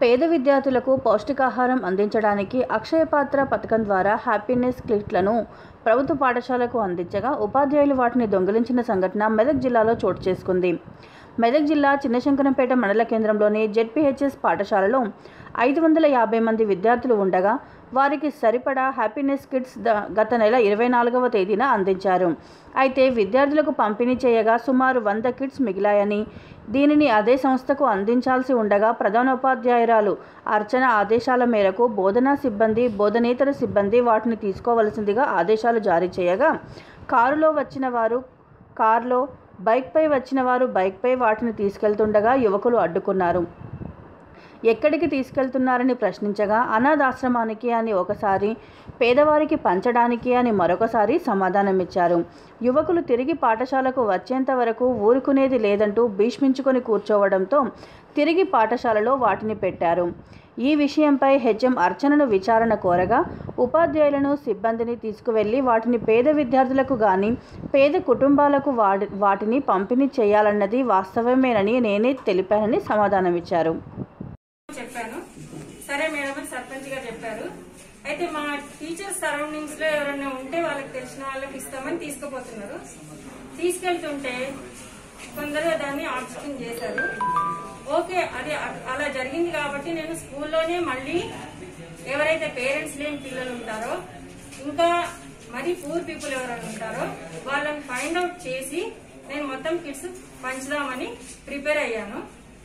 పేద విద్యార్థులకు పౌష్టికాహారం అందించడానికి అక్షయపాత్ర పథకం ద్వారా హ్యాపీనెస్ కిట్లను ప్రభుత్వ పాఠశాలకు అందించగా ఉపాధ్యాయులు వాటిని దొంగిలించిన సంఘటన మెదక్ జిల్లాలో చోటు చేసుకుంది మెదక్ జిల్లా చిన్నశంకరంపేట మండల కేంద్రంలోని జెడ్పీహెచ్ఎస్ పాఠశాలలో ఐదు వందల యాభై మంది విద్యార్థులు ఉండగా వారికి సరిపడా హ్యాపీనెస్ కిట్స్ ద- గత నెల ఇరవై నాలుగవ తేదీన అందించారు అయితే విద్యార్థులకు పంపిణీ చేయగా సుమారు వంద కిట్స్ మిగిలాయని దీనిని అదే సంస్థకు అందించాల్సి ఉండగా ప్రధానోపాధ్యాయురాలు అర్చన ఆదేశాల మేరకు బోధనా సిబ్బంది బోధనేతర సిబ్బంది వాటిని తీసుకోవలసిందిగా ఆదేశాలు జారీ చేయగా కారులో వచ్చిన వారు కారులో బైక్పై వచ్చిన వారు బైక్పై వాటిని తీసుకెళ్తుండగా యువకులు అడ్డుకున్నారు ఎక్కడికి తీసుకెళ్తున్నారని ప్రశ్నించగా అనాథాశ్రమానికి అని ఒకసారి పేదవారికి పంచడానికి అని మరొకసారి సమాధానమిచ్చారు యువకులు తిరిగి పాఠశాలకు వచ్చేంత వరకు ఊరుకునేది లేదంటూ భీష్మించుకొని కూర్చోవడంతో తిరిగి పాఠశాలలో వాటిని పెట్టారు ఈ విషయంపై హెచ్ఎం అర్చనను విచారణ కోరగా ఉపాధ్యాయులను సిబ్బందిని తీసుకువెళ్లి వాటిని పేద విద్యార్థులకు గాని పేద కుటుంబాలకు వాడి వాటిని పంపిణీ చేయాలన్నది వాస్తవమేనని నేనే తెలిపానని సమాధానమిచ్చారు చెప్పాను సరే మేడం అని సర్పంచ్ గారు చెప్పారు అయితే మా టీచర్ సరౌండింగ్స్ లో ఎవరైనా ఉంటే వాళ్ళకి తెలిసిన వాళ్ళకి ఇస్తామని తీసుకుపోతున్నారు తీసుకెళ్తుంటే కొందరు దాన్ని ఆబ్స్టింగ్ చేశారు ఓకే అది అ- అలా జరిగింది కాబట్టి నేను స్కూల్లోనే మళ్ళీ ఎవరైతే పేరెంట్స్ లేని పిల్లలు ఉంటారో ఇంకా మరి పూర్ పీపుల్ ఎవరైనా ఉంటారో వాళ్ళని ఫైండ్ అవుట్ చేసి నేను మొత్తం కిడ్స్ పంచుదామని ప్రిపేర్ అయ్యాను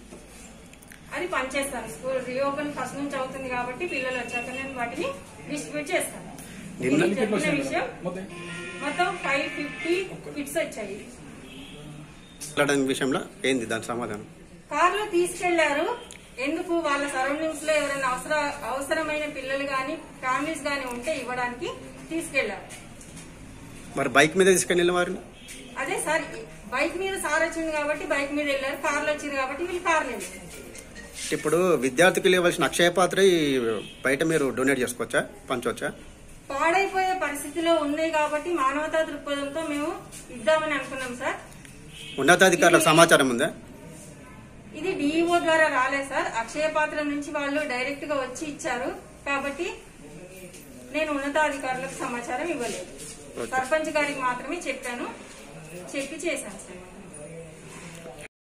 అది పనిచేస్తాను స్కూల్ రీఓపెన్ ఫస్ట్ నుంచి అవుతుంది కాబట్టి పిల్లలు వచ్చాక నేను వాటిని డిస్ట్రిబ్యూట్ చేస్తాను నిన్న ఇది చెప్పిన విషయం మొత్తం ఫైవ్ ఫిఫ్టీ కిట్స్ వచ్చాయి మాట్లాడడానికి విషయంలో ఏంది దాని సమాధానం కార్లో తీసుకెళ్లారు ఎందుకు వాళ్ళ సరౌండింగ్స్ లో ఎవరైనా అవసర అవసరమైన పిల్లలు గాని ఫ్యామిలీస్ గాని ఉంటే ఇవ్వడానికి తీసుకెళ్లారు మరి బైక్ మీద తీసుకెళ్ళిన వారిని అదే సార్ బైక్ మీద సార్ వచ్చింది కాబట్టి బైక్ మీద వెళ్ళారు కార్లో వచ్చింది కాబట్టి వీళ్ళు కార్లో వెళ్ళారు ఇప్పుడు విద్యార్థికి ఇవ్వాల్సిన అక్షయ పాత్ర ఈ బయట మీరు డొనేట్ చేసుకోవచ్చా పంచవచ్చా పాడైపోయే పరిస్థితిలో ఉన్నాయి కాబట్టి మానవతా దృక్పథంతో మేము ఇద్దామని అనుకున్నాం సార్ ఉన్నతాధికారులకు సమాచారం ఉందా ఇది డిఈఓ ద్వారా రాలేదు సార్ అక్షయ పాత్ర నుంచి వాళ్ళు డైరెక్ట్ గా వచ్చి ఇచ్చారు కాబట్టి నేను ఉన్నతాధికారులకు సమాచారం ఇవ్వలేదు సర్పంచ్ గారికి మాత్రమే చెప్పాను చెప్పి చేశాను సార్